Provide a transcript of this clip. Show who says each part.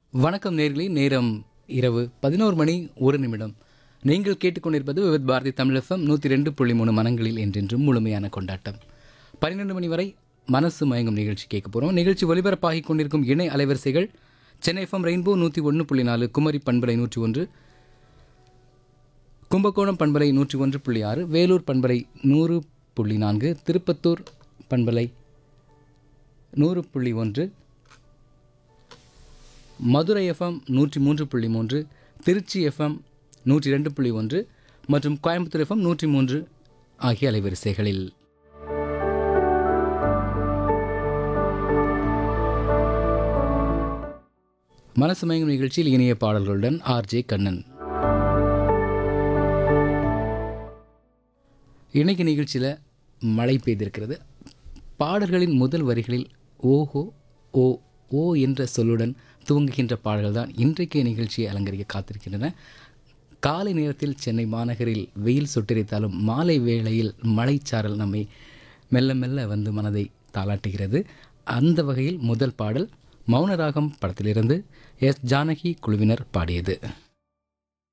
Speaker 1: வணக்கம் நேர்களே நேரம் இரவு பதினோரு மணி ஒரு நிமிடம் நீங்கள் கேட்டுக்கொண்டிருப்பது விவித் பாரதி தமிழகம் நூற்றி ரெண்டு புள்ளி மூணு மனங்களில் என்றென்றும் முழுமையான கொண்டாட்டம் பன்னிரெண்டு மணி வரை மனசு மயங்கும் நிகழ்ச்சி கேட்க போகிறோம் நிகழ்ச்சி ஒலிபரப்பாகிக் கொண்டிருக்கும் இணை அலைவரிசைகள் சென்னை எஃப்எம் ரெயின்போ நூற்றி ஒன்று புள்ளி நாலு குமரி பண்பலை நூற்றி ஒன்று கும்பகோணம் பண்பலை நூற்றி ஒன்று புள்ளி ஆறு வேலூர் பண்பலை நூறு புள்ளி நான்கு திருப்பத்தூர் பண்பலை நூறு புள்ளி ஒன்று மதுரை எஃப்எம் நூற்றி மூன்று புள்ளி மூன்று திருச்சி எஃப்எம் நூற்றி ரெண்டு புள்ளி ஒன்று மற்றும் கோயம்புத்தூர் எஃப்எம் நூற்றி மூன்று ஆகிய அலைவரிசைகளில் மனசு மயங்கும் நிகழ்ச்சியில் இனிய பாடல்களுடன் ஆர்ஜே கண்ணன் இன்னைக்கு நிகழ்ச்சியில் மழை பெய்திருக்கிறது பாடல்களின் முதல் வரிகளில் ஓஹோ ஓ ஓ என்ற சொல்லுடன் துவங்குகின்ற பாடல்கள் தான் இன்றைக்கு நிகழ்ச்சியை அலங்கரிக்க காத்திருக்கின்றன காலை நேரத்தில் சென்னை மாநகரில் வெயில் சுட்டரித்தாலும் மாலை வேளையில் மழைச்சாரல் நம்மை மெல்ல மெல்ல வந்து மனதை தாளாட்டுகிறது அந்த வகையில் முதல் பாடல் மௌனராகம் படத்திலிருந்து எஸ் ஜானகி குழுவினர் பாடியது